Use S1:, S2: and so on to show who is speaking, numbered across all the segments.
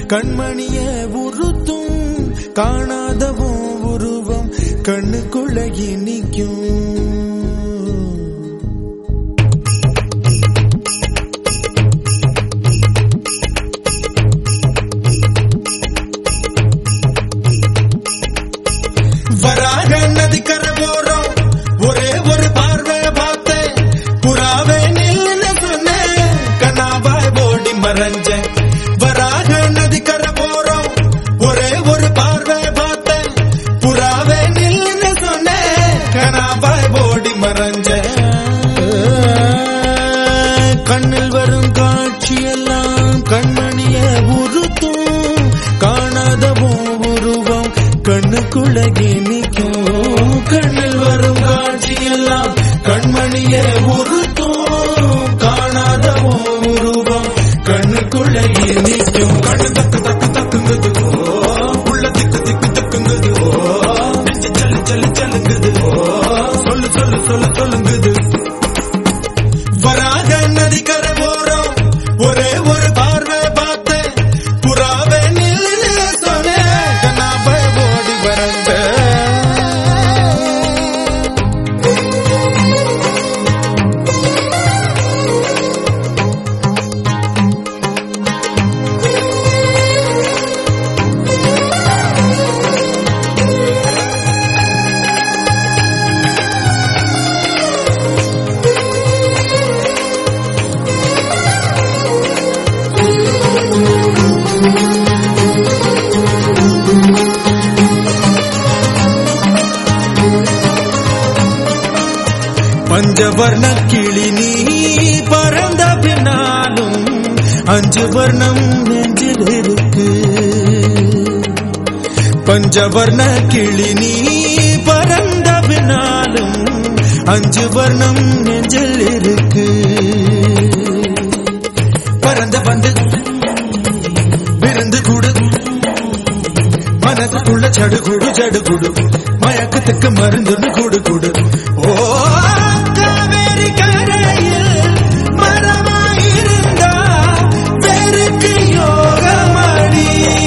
S1: கண்மணிய உறுத்தும் காணாதவும் உருவம் கண்ணுக்குள்ள இனிக்கும் வராக நதிக்கர போறோம் ஒரே ஒரு பார்வை பார்த்தேன் புறாவே நில்லுன்னு சொன்னேன் கனாவாய் ஓடி மறைஞ்சேன் வராக நதிக்கர போறோம் ஒரே ஒரு பார்வை பார்த்தேன் புறாவே நில்லுன்னு சொன்னேன் கனாவாய் ஓடி மறைஞ்சேன் கண்ணில் வரும் காட்சியெல்லாம் கண்மணிய உறுத்தும் காணாதவும் உருவம் கண்ணுக்குள்ள நிற்கும் கண்ணில் வரும் காட்சியெல்லாம் கண்மணிய உறுத்தும் காணாதவும் உருவம் கண்ணுக்குள்ள நிற்கும் கண்ணு தக்கு தக்கு தக்குங்குது ஓ, உள்ள திக்கு திக்கு தக்குங்குது ஓ, நெஞ்சு சல்லு சல்லு சல்லுங்குது ஓ, சொல்லு சொல்லு சொல்லு சொல்லுங்குது வராக நதிக்கர போறோம் ஒரே ஒரு பார்வை பார்த்தேன் புறாவே நில்லு சொன்னேன் கனாவை ஓடி வரைஞ்ச பஞ்சவர்ண கிளி நீ பறந்த பின்னாலும் அஞ்சு வர்ணம் நெஞ்சில் இருக்கு பஞ்சவர்ண கிளி நீ பறந்த பின்னாலும் அஞ்சு வர்ணம் நெஞ்சில் இருக்கு பறந்த வந்து விருந்து கூடு மனதுக்குள்ள சடுகுடு சடுகுடு மயக்கத்துக்கு மருந்துன்னு குடு குடு ஓ காவேரி கரையில் மரமாயிருந்தா வெறுக்கு யோகமடி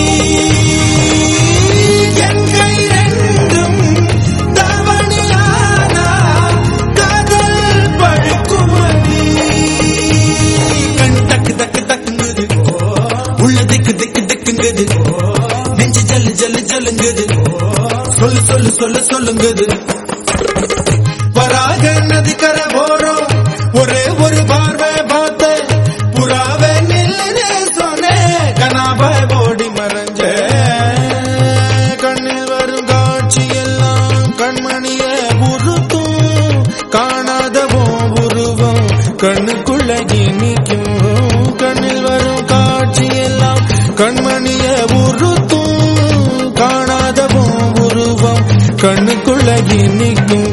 S1: என் கை ரெண்டும் தவணியானா காதல் பழுக்குமடி கண் தக்கு தக்கு தக்குங்குது உள்ள திக்கு திக்கு திக்குங்குது நெஞ்சு ஜல்லு ஜல்லு ஜல்லுங்குது சொல்லு சொல்லு சொல்லு சொல்லுங்குது வராக நதிக்கர போறோம் ஒரே ஒரு பார்வை பார்த்த புறாவே நில்லுன்னு சொன்னேன் கனாபாய் ஓடி மறைஞ்ச கண்ணில் வரும் காட்சி எல்லாம் கண்மணிய உருத்தும் காணாதவோ உருவம் கண்ணுக்குள்ள நிற்கும் கண்ணில் வரும் காட்சி எல்லாம் கண்மணிய உருத்தும் காணாதவோ உருவம் கண்ணுக்குள்ள நிற்கும்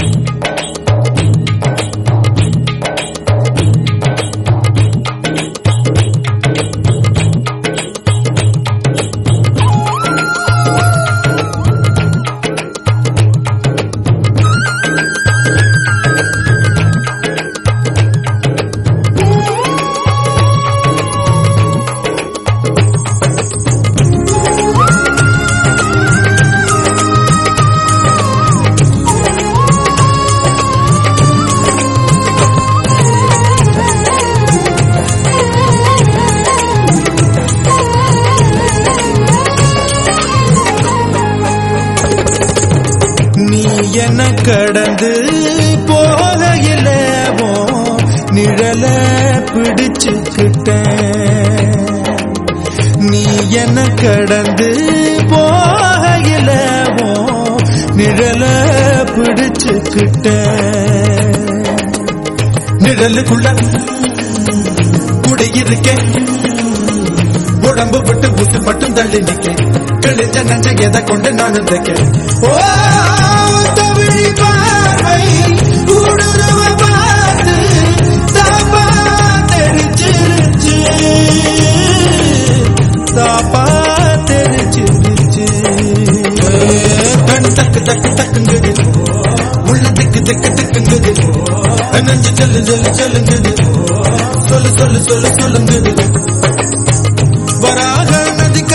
S1: நீ என்ன கடந்து போகையில நிழல பிடிச்சுக்கிட்ட நீ என்ன கடந்து போகையில நிழல பிடிச்சுக்கிட்ட நிழலுக்குள்ள குடியிருக்கேன் உடம்பு விட்டு புத்து மட்டும் தள்ளி நிக்க கிழிஞ்ச நஞ்ச எதை கொண்டு நான் தைக்க ஓ தவிழி பார்வை ஊடுருவ பார்த்து தாப்பா தெரிச்சிருச்சு தாப்பா தெரிச்சிருச்சு கண் தக்கு தக்கு தக்குங்குது உள்ள திக்கு திக்கு திக்குங்குது நெஞ்சு செல்லு செல்லு செல்லுங்குது சொல்லு சொல்லு சொல்லு சொல்லுங்குது வராக நதி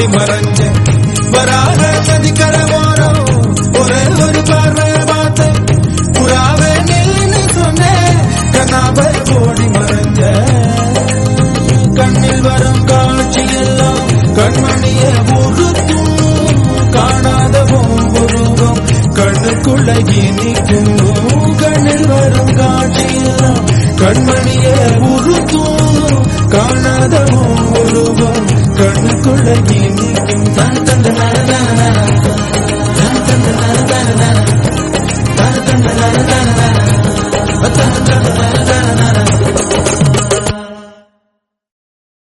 S1: ஓடி மறைஞ்ச வராக நதிக்கர ஓரம் ஒரே ஒரு பார்வை பார்த்தேன் புறாவே நில்லுன்னு சொன்னேன் கனாவை ஓடி மறைஞ்ச கண்ணில் வரும் காட்சி எல்லாம் கண்மணிய உறுத்தும் காணாத உருவம் கண்ணுக்குள்ள இனிக்கும் கண்ணில் வரும் காட்சி எல்லாம் கண்மணிய உறுத்தும் காணாத உருவம் கண்ணுக்குள்ள இனிக்கும் தன் தந்த நன